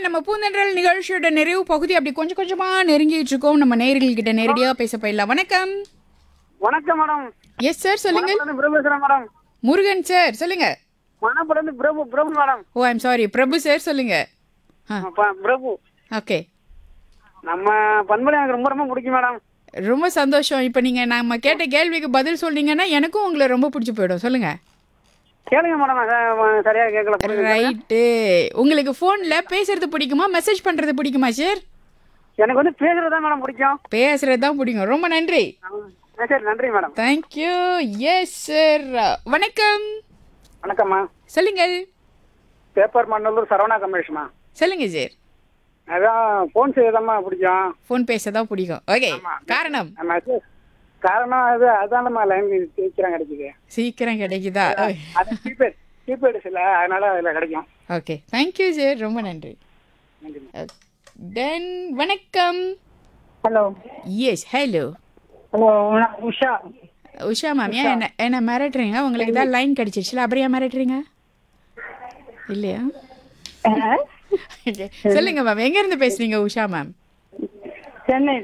நம்ம பூந்தென்றல் நிகழ்ச்சியோட நிறைவு பகுதி அப்படி கொஞ்சம் கொஞ்சமா நெருங்கிட்டு இருக்கோம் நம்ம நேயர்கள் கிட்ட நேரடியா பேச போயிடலாம் வணக்கம் வணக்கம் மேடம் எஸ் சார் சொல்லுங்க மணப்படந்து பிரபு பேசுறேன் மேடம் முருகன் சார் சொல்லுங்க மணப்படந்து Prabhu Prabhu madam oh I'm sorry Prabhu sir சொல்லுங்க ஆ ப- பிரபு ஓகே நம்ம பண்பலை எனக்கு ரொம்ப ரொம்ப பிடிக்கும் மேடம் ரொம்ப சந்தோஷம் இப்போ நீங்க நம்ம கேட்ட கேள்விக்கு பதில் சொன்னீங்கன்னா எனக்கும் உங்களை ரொம்ப பிடிச்சி போயிடும் சொல்லுங்க கேளுங்க மேடம் நான் ச- சரியா கேட்கல புரியுது. ரைட்டு உங்களுக்கு ஃபோன்ல பேசுறது பிடிக்குமா மெசேஜ் பண்றது பிடிக்குமா சார் எனக்கு வந்து பேசுறது தான் மேடம் பிடிக்கும் பேசுறது தான் பிடிக்கும் ரொம்ப நன்றி ஆ, சரி நன்றி மேடம் தேங்க்யூ எஸ் சார் வணக்கம் வணக்கம்மா சொல்லுங்கள் பேப்பர் மண்ணூர் சரவணா கமேஷ்மா சொல்லுங்க சார் அதான் ஃபோன் செய்யதாம்மா பிடிக்கும் ஃபோன் பேச தான் பிடிக்கும் ஓகே காரணம் நம்ம அது காரணம் அது அதானம்மா லைன் சீக்கிரம் கிடைக்குது சீக்கிரம் கிடைக்குதா அது கீபேட் கீபேடு சில அதனால அதில் கிடைக்கும் ஓகே தேங்க்யூ சார் ரொம்ப நன்றி நன்றி தென் வணக்கம் hello yes hello hello Usha Usha ma'am ஏன் என்ன என்ன மிரட்டுறீங்க உங்களுக்கு தான் லைன் கிடைச்சிருச்சுல அப்புறம் ஏன் மிரட்டுறீங்க இல்லையா Okay. சொல்லுங்க மேம் எங்க இருந்து பேசுறீங்க உஷா மேம் சென்னை